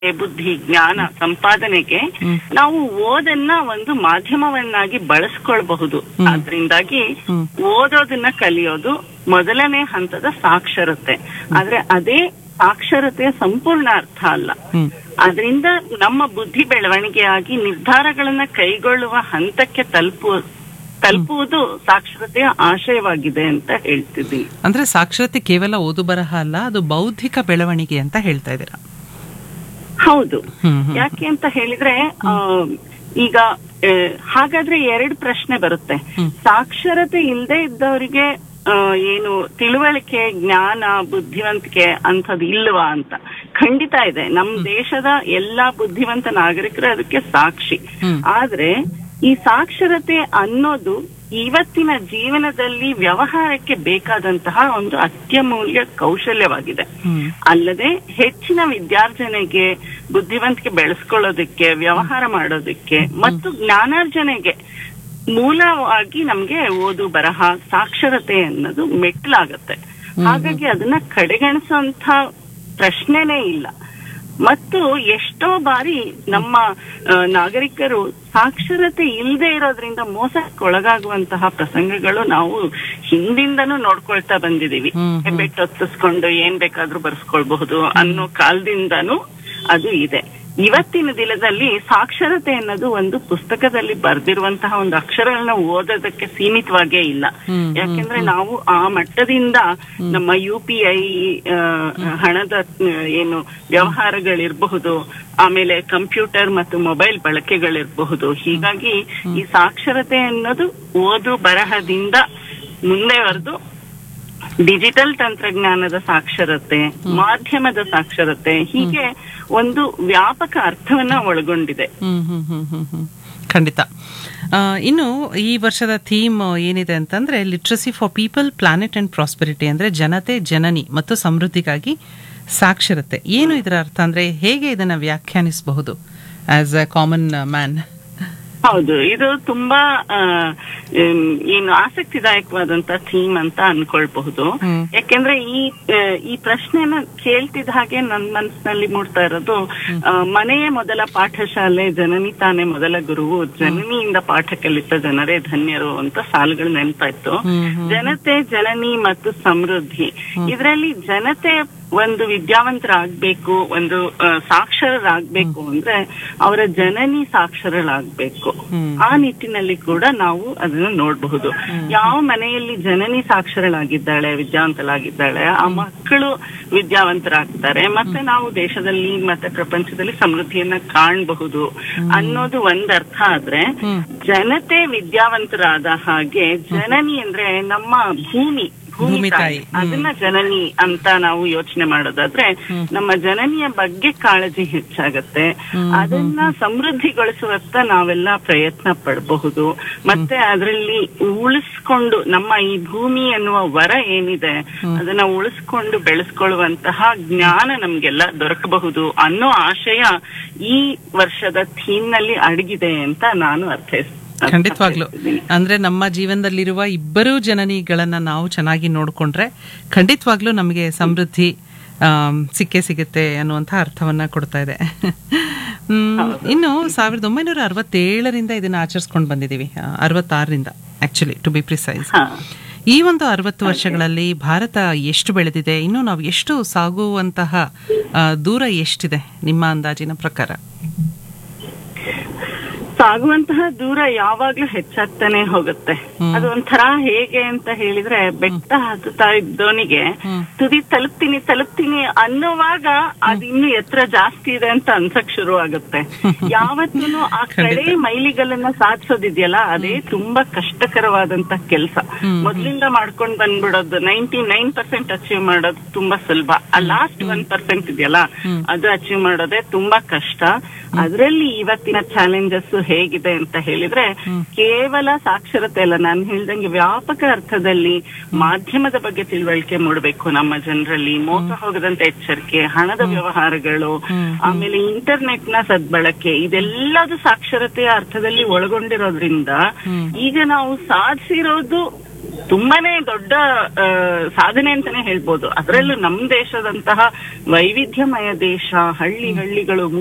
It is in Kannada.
ಬುದ್ಧಿ ಜ್ಞಾನ ಸಂಪಾದನೆಗೆ ನಾವು ಓದನ್ನ ಒಂದು ಮಾಧ್ಯಮವನ್ನಾಗಿ ಬಳಸ್ಕೊಳ್ಬಹುದು ಅದರಿಂದಾಗಿ ಓದೋದನ್ನ ಕಲಿಯೋದು ಮೊದಲನೇ ಹಂತದ ಸಾಕ್ಷರತೆ ಆದ್ರೆ ಅದೇ ಸಾಕ್ಷರತೆಯ ಸಂಪೂರ್ಣ ಅರ್ಥ ಅಲ್ಲ ಅದರಿಂದ ನಮ್ಮ ಬುದ್ಧಿ ಬೆಳವಣಿಗೆಯಾಗಿ ನಿರ್ಧಾರಗಳನ್ನ ಕೈಗೊಳ್ಳುವ ಹಂತಕ್ಕೆ ತಲುಪುವ ತಲುಪುವುದು ಸಾಕ್ಷರತೆಯ ಆಶಯವಾಗಿದೆ ಅಂತ ಹೇಳ್ತಿದ್ದೀನಿ ಅಂದ್ರೆ ಸಾಕ್ಷರತೆ ಕೇವಲ ಓದು ಬರಹ ಅಲ್ಲ ಅದು ಬೌದ್ಧಿಕ ಬೆಳವಣಿಗೆ ಅಂತ ಹೇಳ್ತಾ ಇದ್ದೀರಾ ಹೌದು ಹ್ಮ್, ಹ್ಮ್. ಯಾಕೆ ಅಂತ ಹೇಳಿದ್ರೆ ಆ, ಈಗ ಆ, ಹಾಗಾದ್ರೆ ಎರಡು ಪ್ರಶ್ನೆ ಬರುತ್ತೆ ಸಾಕ್ಷರತೆ ಇಲ್ಲದೆ ಇದ್ದವರಿಗೆ ಆ, ಏನು ತಿಳುವಳಿಕೆ ಜ್ಞಾನ ಬುದ್ಧಿವಂತಿಕೆ ಅಂಥದ್ದು ಇಲ್ವಾ ಅಂತ ಖಂಡಿತ ಇದೆ ನಮ್ ದೇಶದ ಎಲ್ಲಾ ಬುದ್ಧಿವಂತ ನಾಗರಿಕರು ಅದಕ್ಕೆ ಸಾಕ್ಷಿ ಆದ್ರೆ ಈ ಸಾಕ್ಷರತೆ ಅನ್ನೋದು ಇವತ್ತಿನ ಜೀವನದಲ್ಲಿ ವ್ಯವಹಾರಕ್ಕೆ ಬೇಕಾದಂತಹ ಒಂದು ಅತ್ಯಮೂಲ್ಯ ಕೌಶಲ್ಯವಾಗಿದೆ ಅಲ್ಲದೆ ಹೆಚ್ಚಿನ ವಿದ್ಯಾರ್ಜನೆಗೆ ಬುದ್ಧಿವಂತಿಕೆ ಬೆಳೆಸ್ಕೊಳ್ಳೋದಕ್ಕೆ ವ್ಯವಹಾರ ಮಾಡೋದಕ್ಕೆ ಮತ್ತು ಜ್ಞಾನಾರ್ಜನೆಗೆ ಮೂಲವಾಗಿ ನಮ್ಗೆ ಓದು ಬರಹ ಸಾಕ್ಷರತೆ ಅನ್ನೋದು ಮೆಟ್ಲಾಗತ್ತೆ ಹಾಗಾಗಿ ಅದನ್ನ ಕಡೆಗಣಿಸುವಂತ ಪ್ರಶ್ನೆನೇ ಇಲ್ಲ ಮತ್ತು ಎಷ್ಟೋ ಬಾರಿ ನಮ್ಮ ಆ, ನಾಗರಿಕರು ಸಾಕ್ಷರತೆ ಇಲ್ಲದೆ ಇರೋದ್ರಿಂದ ಮೋಸಕ್ಕೊಳಗಾಗುವಂತಹ ಪ್ರಸಂಗಗಳು ನಾವು ಹಿಂದಿಂದನೂ ನೋಡ್ಕೊಳ್ತಾ ಬಂದಿದೀವಿ ಹೆಬ್ಬೆಟ್ಟು ಹೊತ್ತಿಸ್ಕೊಂಡು ಏನ್ ಬೇಕಾದ್ರೂ ಬರ್ಸ್ಕೊಳ್ಬಹುದು ಅನ್ನೋ ಕಾಲದಿಂದನೂ ಅದು ಇದೆ ಇವತ್ತಿನ ದಿನದಲ್ಲಿ ಸಾಕ್ಷರತೆ ಅನ್ನೋದು ಒಂದು ಪುಸ್ತಕದಲ್ಲಿ ಬರ್ದಿರುವಂತಹ ಒಂದು ಅಕ್ಷರಗಳನ್ನ ಓದೋದಕ್ಕೆ ಸೀಮಿತವಾಗೇ ಇಲ್ಲ ಯಾಕೆಂದ್ರೆ ನಾವು ಆ ಮಟ್ಟದಿಂದ ನಮ್ಮ ಯು ಪಿ ಐ ಹಣದ ಆ, ಏನು ವ್ಯವಹಾರಗಳಿರಬಹುದು ಆಮೇಲೆ ಕಂಪ್ಯೂಟರ್ ಮತ್ತು ಮೊಬೈಲ್ ಬಳಕೆಗಳಿರಬಹುದು ಹೀಗಾಗಿ ಈ ಸಾಕ್ಷರತೆ ಅನ್ನೋದು ಓದು ಬರಹದಿಂದ ಮುಂದೆವರೆದು ಡಿಜಿಟಲ್ ತಂತ್ರಜ್ಞಾನದ ಸಾಕ್ಷರತೆ ಮಾಧ್ಯಮದ ಸಾಕ್ಷರತೆ ಹೀಗೆ ಒಂದು ವ್ಯಾಪಕ ಅರ್ಥವನ್ನ ಒಳಗೊಂಡಿದೆ ಹ್ಮ್ ಹ್ಮ್ ಹ್ಮ್ ಹ್ಮ್ ಹ್ಮ್ ಖಂಡಿತ ಆ, ಇನ್ನು ಈ ವರ್ಷದ ಥೀಮ್ ಏನಿದೆ ಅಂತಂದ್ರೆ literacy for people planet and prosperity ಅಂದ್ರೆ ಜನತೆ ಜನನಿ ಮತ್ತು ಸಮೃದ್ಧಿಗಾಗಿ ಸಾಕ್ಷರತೆ ಏನು ಇದರ ಅರ್ಥ ಅಂದ್ರೆ ಹೇಗೆ ಇದನ್ನ ವ್ಯಾಖ್ಯಾನಿಸಬಹುದು ಆಸ್ ಅ ಕಾಮನ್ ಮ್ಯಾನ್ ಹೌದು ಇದು ತುಂಬಾ ಆ, ಎಮ್, ಏನು ಆಸಕ್ತಿದಾಯಕವಾದಂತ ಥೀಮ್ ಅಂತ ಅನ್ಕೊಳ್ಬಹುದು ಹ್ಮ್. ಯಾಕೆಂದ್ರೆ ಈ ಆ, ಈ ಪ್ರಶ್ನೆನ ಕೇಳ್ತಿದ್ದ ಹಾಗೆ ನನ್ ಮನಸ್ಸಿನಲ್ಲಿ ಮೂಡ್ತಾ ಇರೋದು ಆ, ಮನೆಯೇ ಮೊದಲ ಪಾಠಶಾಲೆ ಜನನಿ ತಾನೇ ಮೊದಲ ಗುರುವು ಜನನಿಯಿಂದ ಪಾಠ ಕಲಿತ ಜನರೇ ಧನ್ಯರು ಅಂತ ಸಾಲುಗಳು ನೆನಪಾಯ್ತು ಜನತೆ ಜನನಿ ಮತ್ತು ಸಮೃದ್ಧಿ ಇದರಲ್ಲಿ ಜನತೆ ಒಂದು ವಿದ್ಯಾವಂತರಾಗ್ಬೇಕು ಒಂದು ಆ, ಸಾಕ್ಷರರಾಗ್ಬೇಕು ಅಂದ್ರೆ ಅವರ ಜನನಿ ಸಾಕ್ಷರಳಾಗ್ಬೇಕು ಆ ನಿಟ್ಟಿನಲ್ಲಿ ಕೂಡ ನಾವು ಅದನ್ನ ನೋಡಬಹುದು ಯಾವ ಮನೆಯಲ್ಲಿ ಜನನಿ ಸಾಕ್ಷರಳಾಗಿದ್ದಾಳೆ ವಿದ್ಯಾವಂತಳಾಗಿದ್ದಾಳೆ ಆ ಮಕ್ಕಳು ವಿದ್ಯಾವಂತರಾಗ್ತಾರೆ ಮತ್ತೆ ನಾವು ದೇಶದಲ್ಲಿ ಮತ್ತೆ ಪ್ರಪಂಚದಲ್ಲಿ ಸಮೃದ್ಧಿಯನ್ನ ಕಾಣಬಹುದು ಅನ್ನೋದು ಒಂದ್ ಅರ್ಥ ಆದ್ರೆ ಜನತೆ ವಿದ್ಯಾವಂತರಾದ ಹಾಗೆ ಜನನಿ ಅಂದ್ರೆ ನಮ್ಮ ಭೂಮಿ ಭೂಮಿ ಭೂಮಿ ತಾಯಿ ತಾಯಿ. ಅದನ್ನ ಜನನಿ ಅಂತ ನಾವು ಯೋಚನೆ ಮಾಡೋದಾದ್ರೆ ನಮ್ಮ ಜನನಿಯ ಬಗ್ಗೆ ಕಾಳಜಿ ಹೆಚ್ಚಾಗತ್ತೆ ಅದನ್ನ ಸಮೃದ್ಧಿಗೊಳಿಸುವತ್ತ ನಾವೆಲ್ಲ ಪ್ರಯತ್ನ ಪಡಬಹುದು ಮತ್ತೆ ಅದರಲ್ಲಿ ಉಳಿಸ್ಕೊಂಡು ನಮ್ಮ ಈ ಭೂಮಿ ಎನ್ನುವ ವರ ಏನಿದೆ ಅದನ್ನ ಉಳಿಸ್ಕೊಂಡು ಬೆಳೆಸ್ಕೊಳ್ಳುವಂತಹ ಜ್ಞಾನ ನಮ್ಗೆಲ್ಲ ದೊರಕಬಹುದು ಅನ್ನೋ ಆಶಯ ಈ ವರ್ಷದ ಥೀಮ್ ನಲ್ಲಿ ಅಡಗಿದೆ ಅಂತ ನಾನು ಅರ್ಥೈಸ್ ಖಂಡಿತವಾಗ್ಲು ಅರ್ಥೈಸ್ತಿದ್ದೀನಿ. ಅಂದ್ರೆ ನಮ್ಮ ಜೀವನದಲ್ಲಿರುವ ಇಬ್ಬರೂ ಜನನಿಗಳನ್ನ ನಾವು ಚೆನ್ನಾಗಿ ನೋಡ್ಕೊಂಡ್ರೆ ಖಂಡಿತವಾಗ್ಲೂ ನಮಗೆ ಸಮೃದ್ಧಿ ಆಮ್, ಸಿಕ್ಕೇ ಸಿಗುತ್ತೆ ಅನ್ನುವಂಥ ಅರ್ಥವನ್ನ ಕೊಡ್ತಾ ಇದೆ ಹ್ಮ್, ಇನ್ನು ಸಾವಿರದ ಒಂಬೈನೂರ ಅರವತ್ತೇಳರಿಂದ ಇದನ್ನ ಆಚರಿಸ್ಕೊಂಡು ಬಂದಿದ್ದೀವಿ ಆ, ಅರವತ್ತಾರರಿಂದ ಆಕ್ಚುಲಿ ಟು ಬಿ ಪ್ರಿಸೈಸ್ ಹಾ. ಈ ಒಂದು ಅರವತ್ತು ವರ್ಷಗಳಲ್ಲಿ ಭಾರತ ಎಷ್ಟು ಬೆಳೆದಿದೆ ಇನ್ನು ನಾವು ಎಷ್ಟು ಸಾಗುವಂತಹ ಆ, ದೂರ ಎಷ್ಟಿದೆ ನಿಮ್ಮ ಅಂದಾಜಿನ ಪ್ರಕಾರ ಸಾಗುವಂತಹ ದೂರ ಯಾವಾಗ್ಲೂ ಹೆಚ್ಚಾಗ್ತಾನೆ ಹೋಗುತ್ತೆ ಅದು ಒಂಥರ ಹೇಗೆ ಅಂತ ಹೇಳಿದ್ರೆ ಬೆಟ್ಟ ಹತ್ತುತ್ತಾ ಇದ್ದವನಿಗೆ ತುದಿ ತಲುಪ್ತೀನಿ ತಲುಪ್ತೀನಿ ಅನ್ನುವಾಗ ಅದು ಇನ್ನು ಎತ್ತರ ಜಾಸ್ತಿ ಇದೆ ಅಂತ ಅನ್ಸಕ್ ಶುರು ಆಗುತ್ತೆ ಯಾವತ್ತೂ ಆ ಕಡೆ ಮೈಲಿಗಲ್ಲನ್ನ ಸಾಧಿಸೋದಿದೆಯಲ್ಲ ಅದೇ ತುಂಬಾ ಕಷ್ಟಕರವಾದಂತ ಕೆಲಸ ಮೊದ್ಲಿಂದ ಮಾಡ್ಕೊಂಡ್ ಬಂದ್ಬಿಡೋದು ನೈಂಟಿ ನೈನ್ ಪರ್ಸೆಂಟ್ ಅಚೀವ್ ಮಾಡೋದು ತುಂಬಾ ಸುಲಭ ಆ ಲಾಸ್ಟ್ ಒನ್ ಪರ್ಸೆಂಟ್ ಇದೆಯಲ್ಲ ಅದು ಅಚೀವ್ ಮಾಡೋದೇ ತುಂಬಾ ಕಷ್ಟ ಅದರಲ್ಲಿ ಇವತ್ತಿನ ಚಾಲೆಂಜಸ್ ಹೇಗಿದೆ ಅಂತ ಹೇಳಿದ್ರೆ ಕೇವಲ ಸಾಕ್ಷರತೆ ಅಲ್ಲ ನಾನು ಹೇಳ್ದಂಗೆ ವ್ಯಾಪಕ ಅರ್ಥದಲ್ಲಿ ಮಾಧ್ಯಮದ ಬಗ್ಗೆ ತಿಳುವಳಿಕೆ ಮೂಡಬೇಕು ನಮ್ಮ ಜನರಲ್ಲಿ ಮೋಸ ಹೋಗದಂತ ಎಚ್ಚರಿಕೆ ಹಣದ ವ್ಯವಹಾರಗಳು ಆಮೇಲೆ ಇಂಟರ್ನೆಟ್ ನ ಸದ್ಬಳಕೆ ಇದೆಲ್ಲದು ಸಾಕ್ಷರತೆಯ ಅರ್ಥದಲ್ಲಿ ಒಳಗೊಂಡಿರೋದ್ರಿಂದ ಈಗ ನಾವು ಸಾಧಿಸಿರೋದು ತುಂಬಾನೇ ದೊಡ್ಡ ಆ, ಸಾಧನೆ ಅಂತಾನೆ ಹೇಳ್ಬೋದು ಅದರಲ್ಲೂ ನಮ್ ದೇಶದಂತಹ ವೈವಿಧ್ಯಮಯ ದೇಶ ಹಳ್ಳಿ ಹಳ್ಳಿಗಳು